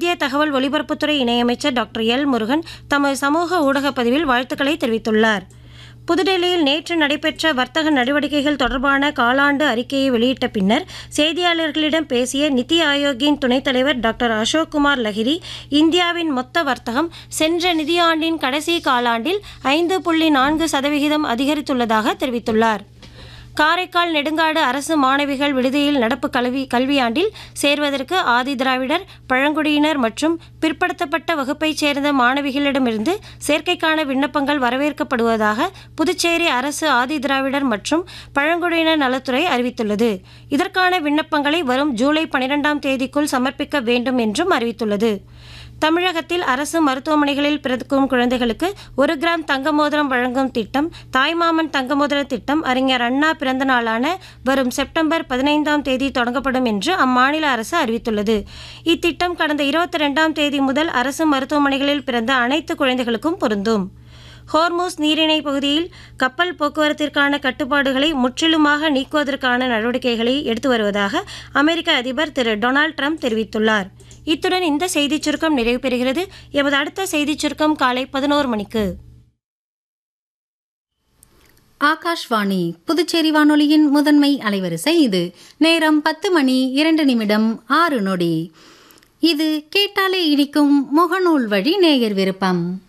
மத்திய தகவல் ஒலிபரப்புத்துறை இணையமைச்சர் டாக்டர் எல் முருகன் தமது சமூக ஊடக பதிவில் வாழ்த்துக்களை தெரிவித்துள்ளார் புதுடெல்லியில் நேற்று நடைபெற்ற வர்த்தக நடவடிக்கைகள் தொடர்பான காலாண்டு அறிக்கையை வெளியிட்ட பின்னர் செய்தியாளர்களிடம் பேசிய நித்தி ஆயோக்கின் துணைத் தலைவர் டாக்டர் அசோக் குமார் லஹிரி இந்தியாவின் மொத்த வர்த்தகம் சென்ற நிதியாண்டின் கடைசி காலாண்டில் ஐந்து புள்ளி நான்கு சதவிகிதம் அதிகரித்துள்ளதாக தெரிவித்துள்ளார் காரைக்கால் நெடுங்காடு அரசு மாணவிகள் விடுதியில் நடப்பு கல்வி கல்வியாண்டில் சேர்வதற்கு ஆதி திராவிடர் பழங்குடியினர் மற்றும் பிற்படுத்தப்பட்ட வகுப்பைச் சேர்ந்த மாணவிகளிடமிருந்து சேர்க்கைக்கான விண்ணப்பங்கள் வரவேற்கப்படுவதாக புதுச்சேரி அரசு ஆதி திராவிடர் மற்றும் பழங்குடியினர் நலத்துறை அறிவித்துள்ளது இதற்கான விண்ணப்பங்களை வரும் ஜூலை பனிரெண்டாம் தேதிக்குள் சமர்ப்பிக்க வேண்டும் என்றும் அறிவித்துள்ளது தமிழகத்தில் அரசு மருத்துவமனைகளில் பிறக்கும் குழந்தைகளுக்கு ஒரு கிராம் தங்க மோதிரம் வழங்கும் திட்டம் தாய்மாமன் தங்க மோதிர திட்டம் அறிஞர் அண்ணா பிறந்த நாளான வரும் செப்டம்பர் பதினைந்தாம் தேதி தொடங்கப்படும் என்று அம்மாநில அரசு அறிவித்துள்ளது இத்திட்டம் கடந்த இருபத்தி ரெண்டாம் தேதி முதல் அரசு மருத்துவமனைகளில் பிறந்த அனைத்து குழந்தைகளுக்கும் பொருந்தும் ஹோர்மூஸ் நீரிணை பகுதியில் கப்பல் போக்குவரத்திற்கான கட்டுப்பாடுகளை முற்றிலுமாக நீக்குவதற்கான நடவடிக்கைகளை எடுத்து வருவதாக அமெரிக்க அதிபர் திரு டொனால்ட் ட்ரம்ப் தெரிவித்துள்ளார் இத்துடன் இந்த செய்திச் சுருக்கம் நிறைவு பெறுகிறது எமது அடுத்த செய்திச் சுருக்கம் காலை பதினோரு மணிக்கு ஆகாஷ்வாணி புதுச்சேரி வானொலியின் முதன்மை அலைவரிசை இது நேரம் பத்து மணி இரண்டு நிமிடம் ஆறு நொடி இது கேட்டாலே இனிக்கும் முகநூல் வழி நேயர் விருப்பம்